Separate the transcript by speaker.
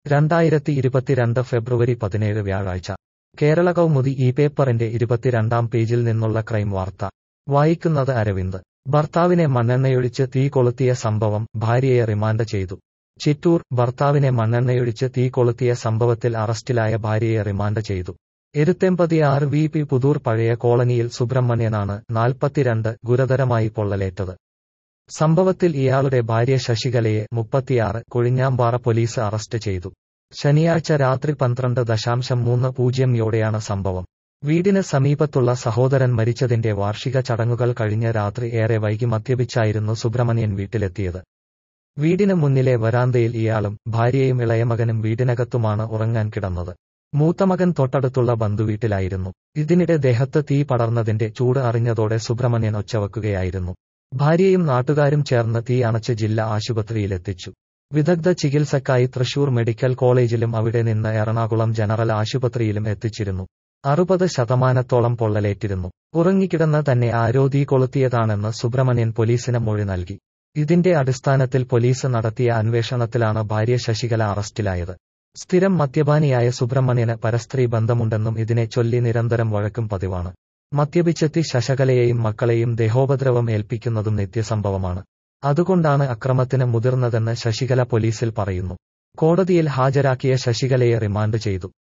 Speaker 1: രണ്ടായിരത്തി ഇരുപത്തിരണ്ട് ഫെബ്രുവരി പതിനേഴ് വ്യാഴാഴ്ച കേരള കൗമുദി ഈ പേപ്പറിന്റെ ഇരുപത്തിരണ്ടാം പേജിൽ നിന്നുള്ള ക്രൈം വാർത്ത വായിക്കുന്നത് അരവിന്ദ് ഭർത്താവിനെ മണ്ണെണ്ണയൊഴിച്ച് തീ കൊളുത്തിയ സംഭവം ഭാര്യയെ റിമാൻഡ് ചെയ്തു ചിറ്റൂർ ഭർത്താവിനെ മണ്ണെണ്ണയൊഴിച്ച് തീ കൊളുത്തിയ സംഭവത്തിൽ അറസ്റ്റിലായ ഭാര്യയെ റിമാൻഡ് ചെയ്തു എരുത്തെമ്പതിയാറ് വി പി പുതൂർ പഴയ കോളനിയിൽ സുബ്രഹ്മണ്യനാണ് നാൽപ്പത്തിരണ്ട് ഗുരുതരമായി പൊള്ളലേറ്റത് സംഭവത്തിൽ ഇയാളുടെ ഭാര്യ ശശികലയെ മുപ്പത്തിയാറ് കൊഴിഞ്ഞാമ്പാറ പോലീസ് അറസ്റ്റ് ചെയ്തു ശനിയാഴ്ച രാത്രി പന്ത്രണ്ട് ദശാംശം മൂന്ന് പൂജ്യം യോടെയാണ് സംഭവം വീടിന് സമീപത്തുള്ള സഹോദരൻ മരിച്ചതിന്റെ വാർഷിക ചടങ്ങുകൾ കഴിഞ്ഞ രാത്രി ഏറെ വൈകി മദ്യപിച്ചായിരുന്നു സുബ്രഹ്മണ്യൻ വീട്ടിലെത്തിയത് വീടിന് മുന്നിലെ വരാന്തയിൽ ഇയാളും ഭാര്യയും ഇളയമകനും വീടിനകത്തുമാണ് ഉറങ്ങാൻ കിടന്നത് മൂത്തമകൻ തൊട്ടടുത്തുള്ള ബന്ധുവീട്ടിലായിരുന്നു ഇതിനിടെ ദേഹത്ത് തീ പടർന്നതിന്റെ ചൂട് അറിഞ്ഞതോടെ സുബ്രഹ്മണ്യൻ ഒച്ചവെക്കുകയായിരുന്നു ഭാര്യയും നാട്ടുകാരും ചേർന്ന് തീ അണച്ച് ജില്ലാ ആശുപത്രിയിലെത്തിച്ചു വിദഗ്ധ ചികിത്സക്കായി തൃശൂർ മെഡിക്കൽ കോളേജിലും അവിടെ നിന്ന് എറണാകുളം ജനറൽ ആശുപത്രിയിലും എത്തിച്ചിരുന്നു അറുപത് ശതമാനത്തോളം പൊള്ളലേറ്റിരുന്നു ഉറങ്ങിക്കിടന്ന് തന്നെ ആരോ തീ കൊളുത്തിയതാണെന്ന് സുബ്രഹ്മണ്യൻ പോലീസിന് മൊഴി നൽകി ഇതിന്റെ അടിസ്ഥാനത്തിൽ പോലീസ് നടത്തിയ അന്വേഷണത്തിലാണ് ഭാര്യ ശശികല അറസ്റ്റിലായത് സ്ഥിരം മദ്യപാനിയായ സുബ്രഹ്മണ്യന് പരസ്ത്രീ ബന്ധമുണ്ടെന്നും ഇതിനെ ചൊല്ലി നിരന്തരം വഴക്കും പതിവാണ് മദ്യപിച്ചെത്തി ശശകലയെയും മക്കളെയും ദേഹോപദ്രവം ഏൽപ്പിക്കുന്നതും നിത്യസംഭവമാണ് അതുകൊണ്ടാണ് അക്രമത്തിന് മുതിർന്നതെന്ന് ശശികല പോലീസിൽ പറയുന്നു കോടതിയിൽ ഹാജരാക്കിയ ശശികലയെ റിമാൻഡ് ചെയ്തു